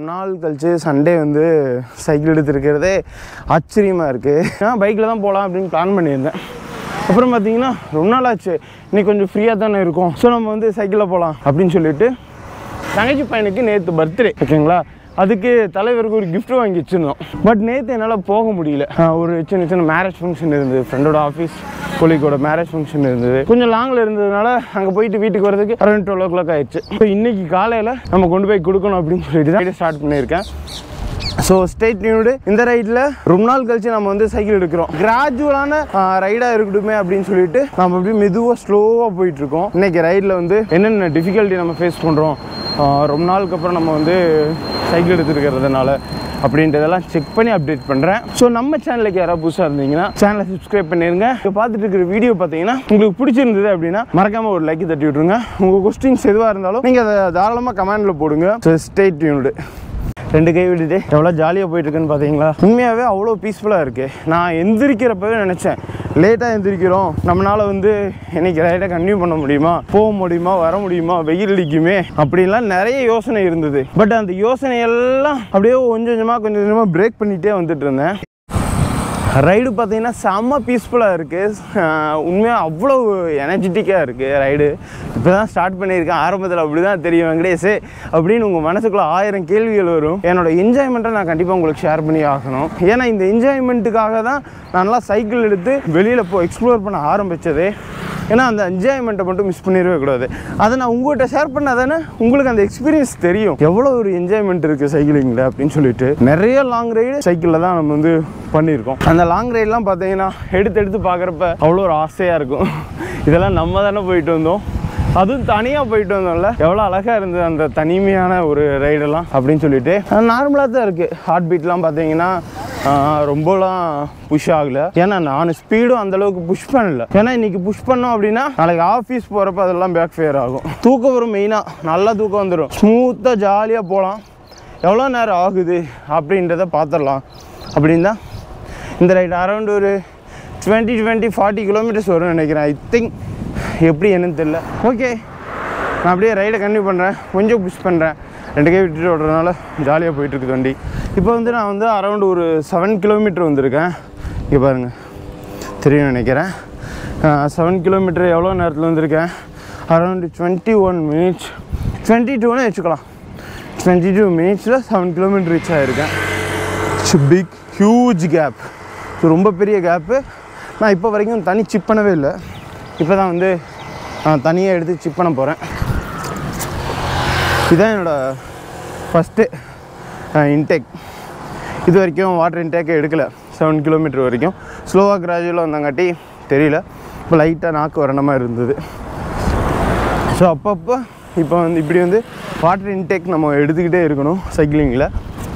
ரொம்ப நாள் கழிச்சு சண்டே வந்து சைக்கிள் எடுத்துருக்கிறதே ஆச்சரியமாக இருக்குது நான் பைக்கில் தான் போகலாம் அப்படின்னு பிளான் பண்ணியிருந்தேன் அப்புறம் பார்த்தீங்கன்னா ரொம்ப நாள் ஆச்சு இன்னைக்கு கொஞ்சம் ஃப்ரீயாக தானே இருக்கும் ஸோ நம்ம வந்து சைக்கிளில் போகலாம் அப்படின்னு சொல்லிட்டு தங்கச்சி பையனுக்கு நேற்று பர்த்டே ஓகேங்களா அதுக்கு தலைவருக்கு ஒரு gift வாங்கி வச்சுருந்தோம் பட் நேற்று என்னால் போக முடியல ஆஹ் ஒரு சின்ன சின்ன மேரேஜ் ஃபங்க்ஷன் இருந்தது ஃப்ரெண்டோட ஆஃபீஸ் கொலிக்கோட மேரேஜ் ஃபங்க்ஷன் இருந்தது கொஞ்சம் லாங்கில் இருந்ததுனால அங்கே போயிட்டு வீட்டுக்கு வரதுக்கு அரௌண்ட் டுவெல் ஓ கிளாக் ஆயிடுச்சு ஸோ இன்னைக்கு காலையில் நம்ம கொண்டு போய் கொடுக்கணும் அப்படின்னு சொல்லிட்டு தான் ஸ்டார்ட் பண்ணியிருக்கேன் ஸோ ஸ்டேட் நியூடு இந்த ரைடில் ரொம்ப நாள் கழிச்சு நம்ம வந்து சைக்கிள் எடுக்கிறோம் கிராஜுவலான ரைடாக இருக்கட்டுமே அப்படின்னு சொல்லிட்டு நம்ம அப்படியே மெதுவாக ஸ்லோவாக போயிட்டு இருக்கோம் இன்னைக்கு ரைடில் வந்து என்னென்ன டிஃபிகல்ட்டி நம்ம ஃபேஸ் பண்ணுறோம் ரொம்ப நாளுக்கு அப்புறம் நம்ம வந்து சைக்கிள் எடுத்துருக்கிறதுனால அப்படின்றதெல்லாம் செக் பண்ணி அப்டேட் பண்ணுறேன் ஸோ நம்ம சேனலுக்கு யாராவது புதுசாக இருந்தீங்கன்னா சேனலை சப்ஸ்கிரைப் பண்ணிருங்க இப்போ பார்த்துட்டு இருக்கிற வீடியோ பார்த்தீங்கன்னா உங்களுக்கு பிடிச்சிருந்தது அப்படின்னா மறக்காமல் ஒரு லைக் தட்டி விட்ருங்க உங்கள் கொஸ்டின்ஸ் எதுவாக இருந்தாலும் நீங்கள் அதை தாராளமாக கமெண்டில் போடுங்க ஸோ ஸ்டேட் யூனிட் ரெண்டு கை விட்டுட்டு எவ்வளோ ஜாலியாக போயிட்டு இருக்குன்னு பார்த்தீங்களா உண்மையாகவே அவ்வளோ பீஸ்ஃபுல்லாக இருக்குது நான் எந்திரிக்கிறப்பவே நினச்சேன் லேட்டாக எந்திரிக்கிறோம் நம்மளால் வந்து இன்னைக்கு ரைடை கன்டினியூ பண்ண முடியுமா போக முடியுமா வர முடியுமா வெயில் அடிக்குமே அப்படின்லாம் நிறைய யோசனை இருந்தது பட் அந்த யோசனை எல்லாம் அப்படியே கொஞ்சம் கொஞ்சமாக கொஞ்சம் கொஞ்சமாக பிரேக் பண்ணிகிட்டே வந்துட்டு இருந்தேன் ரைடு பார்த்தீங்கன்னா செம்ம பீஸ்ஃபுல்லாக இருக்குது உண்மையாக அவ்வளோ எனர்ஜெட்டிக்காக இருக்குது ரைடு இப்போ தான் ஸ்டார்ட் பண்ணியிருக்கேன் ஆரம்பத்தில் அப்படி தான் தெரியும் வெங்கடேஷே அப்படின்னு உங்கள் மனசுக்குள்ளே ஆயிரம் கேள்விகள் வரும் என்னோட என்ஜாய்மெண்ட்டை நான் கண்டிப்பாக உங்களுக்கு ஷேர் பண்ணி ஆகணும் ஏன்னா இந்த என்ஜாய்மெண்ட்டுக்காக தான் நான் நல்லா சைக்கிள் எடுத்து வெளியில் போ எக்ஸ்ப்ளோர் பண்ண ஆரம்பித்ததே ஏன்னா அந்த என்ஜாய்மெண்ட்டை மட்டும் மிஸ் பண்ணிடவே கூடாது அதை நான் உங்கள்கிட்ட ஷேர் பண்ணால் தானே உங்களுக்கு அந்த எக்ஸ்பீரியன்ஸ் தெரியும் எவ்வளோ ஒரு என்ஜாய்மெண்ட் இருக்குது சைக்கிளிங்கில் அப்படின்னு சொல்லிட்டு நிறைய லாங் ரைடு சைக்கிளில் தான் நம்ம வந்து பண்ணியிருக்கோம் அந்த லாங் ரைடெலாம் பார்த்தீங்கன்னா எடுத்து எடுத்து பார்க்குறப்ப அவ்வளோ ஒரு ஆசையாக இருக்கும் இதெல்லாம் நம்ம தானே போயிட்டு வந்தோம் அதுவும் தனியாக போயிட்டு வந்தோம்ல எவ்வளோ அழகாக இருந்தது அந்த தனிமையான ஒரு ரைடெல்லாம் அப்படின்னு சொல்லிட்டு நார்மலாக தான் இருக்குது ஹார்ட் பீட்லாம் பார்த்தீங்கன்னா ஆஹ், ரொம்பலாம் புஷ் ஆகல ஏன்னா நான் ஸ்பீடும் அந்த அளவுக்கு புஷ் பண்ணல ஏன்னா இன்னைக்கு புஷ் பண்ணோம் அப்படின்னா நாளைக்கு ஆஃபீஸ் போகிறப்ப அதெல்லாம் பேக் ஃபேர் ஆகும் தூக்கம் வரும் மெயினாக நல்லா தூக்கம் வந்துடும் ஸ்மூத்தாக ஜாலியாக போகலாம் எவ்வளோ நேரம் ஆகுது அப்படின்றத பார்த்துடலாம் அப்படின்னு தான் இந்த ரைடு அரௌண்ட் ஒரு டுவெண்ட்டி டுவெண்ட்டி ஃபார்ட்டி கிலோமீட்டர்ஸ் வரும்னு நினைக்கிறேன் ஐ திங்க் எப்படி என்னன்னு தெரியல ஓகே நான் அப்படியே ரைடை கண்டினியூ பண்ணுறேன் கொஞ்சம் புஷ் பண்ணுறேன் ரெண்டு கை விட்டுட்டு ஓடுறதுனால ஜாலியாக போயிட்டுருக்கு வண்டி இப்போ வந்து நான் வந்து அரௌண்ட் ஒரு செவன் கிலோமீட்டர் வந்திருக்கேன் இங்கே பாருங்கள் தெரியும் நினைக்கிறேன் செவன் கிலோமீட்டர் எவ்வளோ நேரத்தில் வந்திருக்கேன் around twenty one minutes twenty டூன்னு வச்சுக்கலாம் டுவெண்ட்டி டூ மினிட்ஸில் செவன் கிலோமீட்டர் ரீச் ஆகிருக்கேன் it's big huge gap so ரொம்ப பெரிய கேப்பு நான் இப்போ வரைக்கும் தனி சிப் பண்ணவே இல்லை இப்போ தான் வந்து நான் தனியாக எடுத்து சிப் பண்ண போகிறேன் இதுதான் என்னோடய ஃபஸ்ட்டு இன்டேக் இது வரைக்கும் வாட்டர் இன்டேக்கே எடுக்கலை செவன் கிலோமீட்டர் வரைக்கும் ஸ்லோவாக கிராஜுவலாக வந்தங்காட்டி தெரியல இப்போ லைட்டாக நாக்கு வரண மாதிரி இருந்தது ஸோ அப்பப்போ இப்போ வந்து இப்படி வந்து வாட்டர் இன்டேக் நம்ம எடுத்துக்கிட்டே இருக்கணும் சைக்கிளிங்கில்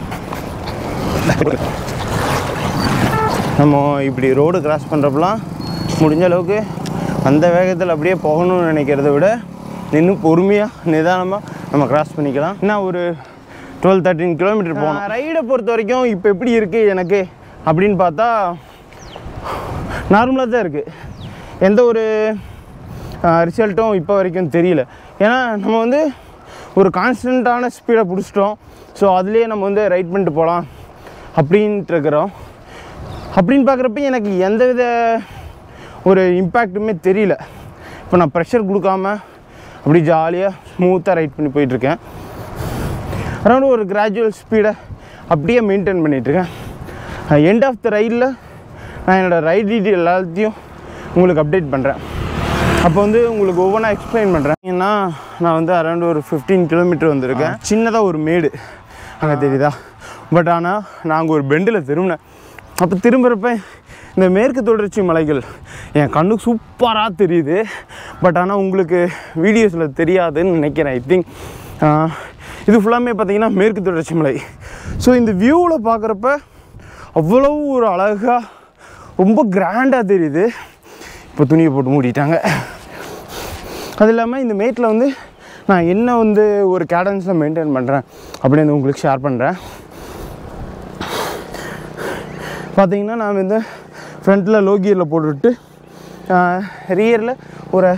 நம்ம இப்படி ரோடு கிராஸ் பண்ணுறப்பலாம் முடிஞ்ச அளவுக்கு அந்த வேகத்தில் அப்படியே போகணும்னு நினைக்கிறத விட நின்று பொறுமையாக நிதானமாக நம்ம கிராஸ் பண்ணிக்கலாம் என்ன ஒரு டுவெல் தேர்ட்டின் கிலோமீட்டர் போகணும் ரைடை பொறுத்த வரைக்கும் இப்போ எப்படி இருக்குது எனக்கு அப்படின்னு பார்த்தா நார்மலாக தான் இருக்குது எந்த ஒரு ரிசல்ட்டும் இப்போ வரைக்கும் தெரியல ஏன்னா நம்ம வந்து ஒரு கான்ஸ்டண்ட்டான ஸ்பீடை பிடிச்சிட்டோம் ஸோ அதுலேயே நம்ம வந்து ரைட் பண்ணிட்டு போகலாம் அப்படின்ட்டு இருக்கிறோம் அப்படின்னு பார்க்குறப்ப எனக்கு எந்தவித ஒரு இம்பேக்ட்டுமே தெரியல இப்போ நான் ப்ரெஷர் கொடுக்காம அப்படி ஜாலியாக ஸ்மூத்தாக ரைட் பண்ணி போயிட்டுருக்கேன் அரௌண்ட் ஒரு கிராஜுவல் ஸ்பீடை அப்படியே மெயின்டைன் பண்ணிகிட்ருக்கேன் எண்ட் ஆஃப் த ரைடில் நான் என்னோடய ரைட் டீட்டெயில் எல்லாத்தையும் உங்களுக்கு அப்டேட் பண்ணுறேன் அப்போ வந்து உங்களுக்கு ஒவ்வொன்றா எக்ஸ்பிளைன் பண்ணுறேன் ஏன்னா நான் வந்து அரௌண்ட் ஒரு ஃபிஃப்டீன் கிலோமீட்டர் வந்திருக்கேன் சின்னதாக ஒரு மேடு அங்கே தெரியுதா பட் ஆனால் நாங்கள் ஒரு பெண்டில் திரும்பினேன் அப்போ திரும்புகிறப்ப இந்த மேற்கு தொடர்ச்சி மலைகள் என் கண்ணுக்கு சூப்பராக தெரியுது பட் ஆனால் உங்களுக்கு வீடியோஸில் தெரியாதுன்னு நினைக்கிறேன் ஐ திங்க் இது ஃபுல்லாமே பார்த்தீங்கன்னா மேற்கு தொடர்ச்சி மலை ஸோ இந்த வியூவில் பார்க்குறப்ப அவ்வளோ ஒரு அழகாக ரொம்ப கிராண்டாக தெரியுது இப்போ துணியை போட்டு மூடிட்டாங்க அது இல்லாமல் இந்த மேட்டில் வந்து நான் என்ன வந்து ஒரு கேடன்ஸில் மெயின்டைன் பண்ணுறேன் அப்படின்னு உங்களுக்கு ஷேர் பண்ணுறேன் பார்த்தீங்கன்னா நான் வந்து ஃப்ரண்ட்டில் லோ கியரில் போட்டுவிட்டு ரியரில் ஒரு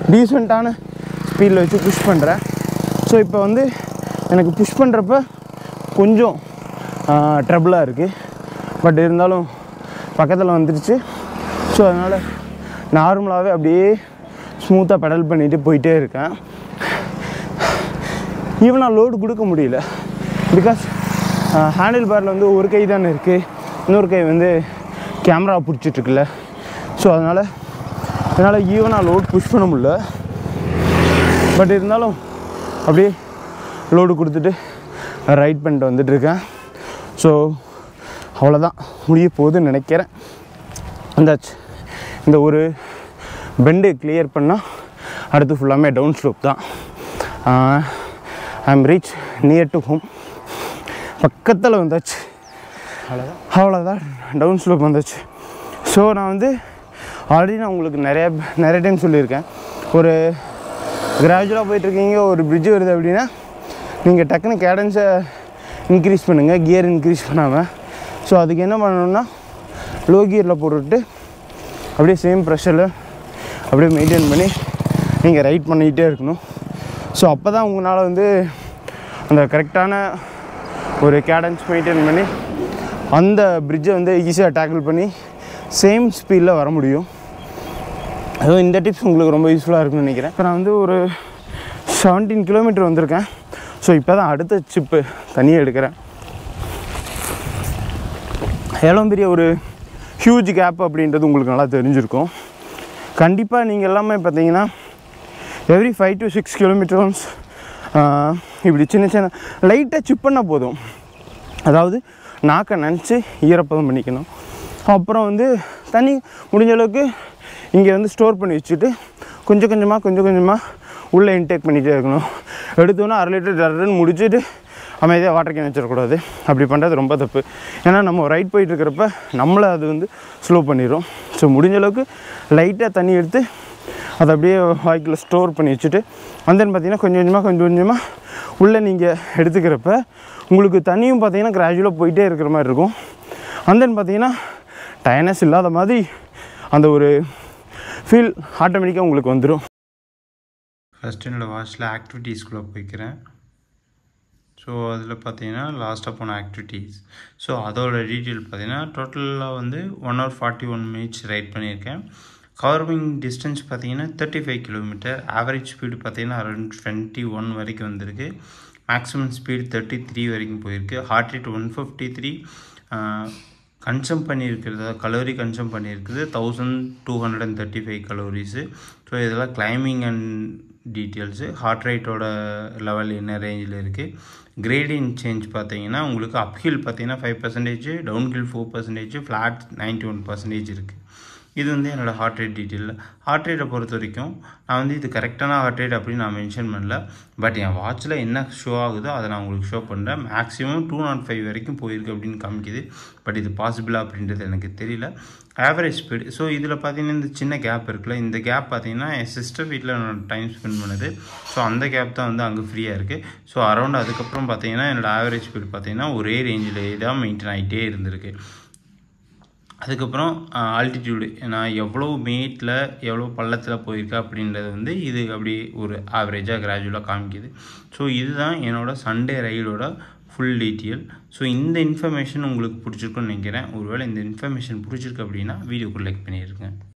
டீசெண்டான ஸ்பீடில் வச்சு புஷ் பண்ணுறேன் ஸோ இப்போ வந்து எனக்கு புஷ் பண்ணுறப்ப கொஞ்சம் ட்ரபிளாக இருக்குது பட் இருந்தாலும் பக்கத்தில் வந்துருச்சு ஸோ அதனால் நார்மலாகவே அப்படியே ஸ்மூத்தாக பெடல் பண்ணிட்டு போயிட்டே இருக்கேன் ஈவன் நான் லோடு கொடுக்க முடியல பிகாஸ் ஹேண்டில் பாரில் வந்து ஒரு கை தானே இருக்குது இன்னொரு கை வந்து கேமரா பிடிச்சிட்ருக்குல்ல ஸோ அதனால் என்னால் ஈவனாக லோட் புஷ் பண்ண முடியல பட் இருந்தாலும் அப்படியே லோடு கொடுத்துட்டு ரைட் பண்ணிட்டு வந்துட்டுருக்கேன் ஸோ அவ்வளோதான் முடிய போகுதுன்னு நினைக்கிறேன் வந்தாச்சு இந்த ஒரு பெண்டு கிளியர் பண்ணால் அடுத்து ஃபுல்லாமே டவுன் ஸ்லோப் தான் I am reach near to home பக்கத்தில் வந்தாச்சு அவ்வளோதான் அவ்வளோதான் டவுன் ஸ்லோப் வந்தாச்சு ஸோ நான் வந்து ஆல்ரெடி நான் உங்களுக்கு நிறைய நிறைய டைம் சொல்லியிருக்கேன் ஒரு கிராஜுவலாக போயிட்டுருக்கீங்க ஒரு பிரிட்ஜ் வருது அப்படின்னா நீங்கள் டக்குன்னு கேடன்ஸை இன்க்ரீஸ் பண்ணுங்கள் கியர் இன்க்ரீஸ் பண்ணாமல் ஸோ அதுக்கு என்ன பண்ணணும்னா லோ கியரில் போட்டுவிட்டு அப்படியே சேம் ப்ரெஷரில் அப்படியே மெயின்டைன் பண்ணி நீங்கள் ரைட் பண்ணிக்கிட்டே இருக்கணும் ஸோ அப்போ தான் உங்களால் வந்து அந்த கரெக்டான ஒரு கேடன்ஸ் மெயின்டைன் பண்ணி அந்த பிரிட்ஜை வந்து ஈஸியாக டேக்கிள் பண்ணி சேம் ஸ்பீடில் வர முடியும் அதுவும் இந்த டிப்ஸ் உங்களுக்கு ரொம்ப யூஸ்ஃபுல்லாக இருக்கும்னு நினைக்கிறேன் இப்போ நான் வந்து ஒரு செவன்டீன் கிலோமீட்டர் வந்திருக்கேன் ஸோ இப்போ தான் அடுத்த சிப்பு தனியாக எடுக்கிறேன் எவ்வளோ பெரிய ஒரு ஹியூஜ் கேப் அப்படின்றது உங்களுக்கு நல்லா தெரிஞ்சிருக்கும் கண்டிப்பாக நீங்கள் எல்லாமே பார்த்தீங்கன்னா every five to six kilometers இப்படி சின்ன சின்ன லைட்டாக சிப் பண்ணால் போதும் அதாவது நாக்கை நினச்சி ஈரப்பதம் பண்ணிக்கணும் அப்புறம் வந்து தண்ணி முடிஞ்ச அளவுக்கு இங்கே வந்து ஸ்டோர் பண்ணி வச்சுட்டு கொஞ்சம் கொஞ்சமாக கொஞ்சம் கொஞ்சமாக உள்ளே இன்டேக் பண்ணிகிட்டே இருக்கணும் எடுத்தோன்னே அரை லிட்டர் டர்ன்னு முடிச்சுட்டு அமைதியாக வாட்டர் கேன் வச்சிடக்கூடாது அப்படி பண்ணுறது ரொம்ப தப்பு ஏன்னா நம்ம ரைட் போயிட்டு இருக்கிறப்ப நம்மளை அது வந்து ஸ்லோ பண்ணிடும் ஸோ முடிஞ்ச அளவுக்கு லைட்டாக தண்ணி எடுத்து அதை அப்படியே வாய்க்கில் ஸ்டோர் பண்ணி வச்சுட்டு and then பார்த்தீங்கன்னா கொஞ்சம் கொஞ்சமாக கொஞ்சம் கொஞ்சமாக உள்ளே நீங்கள் எடுத்துக்கிறப்ப உங்களுக்கு தண்ணியும் பார்த்தீங்கன்னா கிராஜுவலாக போயிட்டே இருக்கிற மாதிரி இருக்கும் and then பார்த்தீங்கன்னா டயர்னஸ் இல்லாத மாதிரி அந்த ஒரு ஃபீல் ஆட்டோமேட்டிக்காக உங்களுக்கு வந்துடும் ஃபஸ்ட் என்னோடய வாட்சில் ஆக்டிவிட்டீஸ்குள்ளே போய்க்கிறேன் ஸோ அதில் பார்த்தீங்கன்னா லாஸ்ட்டாக போன ஆக்டிவிட்டீஸ் ஸோ அதோட டீட்டெயில் பார்த்தீங்கன்னா டோட்டலாக வந்து one hour forty one minutes ride பண்ணியிருக்கேன் கவர்விங் டிஸ்டன்ஸ் பார்த்தீங்கன்னா thirty five kilometer average speed பார்த்தீங்கன்னா அரௌண்ட் டுவெண்ட்டி ஒன் வரைக்கும் வந்திருக்கு மேக்ஸிமம் ஸ்பீடு தேர்ட்டி த்ரீ வரைக்கும் போயிருக்கு heart rate one fifty three consume பண்ணியிருக்கிறது கலோரி கன்சம் பண்ணியிருக்குது thousand two hundred and thirty five calories so இதெல்லாம் கிளைம்பிங் அண்ட் டீட்டெயில்ஸு ஹார்ட் ரேட்டோட level என்ன ரேஞ்சில் இருக்குது கிரேடியன் சேஞ்ச் பார்த்தீங்கன்னா உங்களுக்கு அப்ஹில் பார்த்தீங்கன்னா five percentage downhill four percentage flat ninety one percentage இருக்குது இது வந்து என்னோடய ஹார்ட் ரேட் டீட்டெயில் ஹார்ட் ரேட்டை பொறுத்த வரைக்கும் நான் வந்து இது கரெக்டான ஹார்ட் ரேட் அப்படின்னு நான் மென்ஷன் பண்ணல பட் என் வாட்சில் என்ன ஷோ ஆகுதோ அதை நான் உங்களுக்கு ஷோ பண்ணுறேன் மேக்ஸிமம் டூ நாட் ஃபைவ் வரைக்கும் போயிருக்கு அப்படின்னு காமிக்குது பட் இது பாசிபிளா அப்படின்றது எனக்கு தெரியல ஆவரேஜ் ஸ்பீடு ஸோ இதில் பார்த்தீங்கன்னா இந்த சின்ன கேப் இருக்குல்ல இந்த கேப் பார்த்தீங்கன்னா என் சிஸ்டர் வீட்டில் நான் டைம் ஸ்பெண்ட் பண்ணுது ஸோ அந்த கேப் தான் வந்து அங்கே ஃப்ரீயாக இருக்குது ஸோ அரௌண்ட் அதுக்கப்புறம் பார்த்தீங்கன்னா என்னோடய ஆவரேஜ் ஸ்பீடு பார்த்தீங்கன்னா ஒரே ரேஞ்சில் தான் மெயின்டைன் ஆகிட்டே இருந்திருக்கு அதுக்கப்புறம் ஆல்டிடியூடு நான் எவ்வளோ மேட்டில் எவ்வளோ பள்ளத்தில் போயிருக்கேன் அப்படின்றது வந்து இது அப்படி ஒரு ஆவரேஜாக கிராஜுவலாக காமிக்குது ஸோ இதுதான் என்னோடய சண்டே ரைடோட ஃபுல் டீட்டெயில் ஸோ இந்த இன்ஃபர்மேஷன் உங்களுக்கு பிடிச்சிருக்குன்னு நினைக்கிறேன் ஒருவேளை இந்த இன்ஃபர்மேஷன் பிடிச்சிருக்கு அப்படின்னா வீடியோக்கு லைக் பண்ணிடுங்க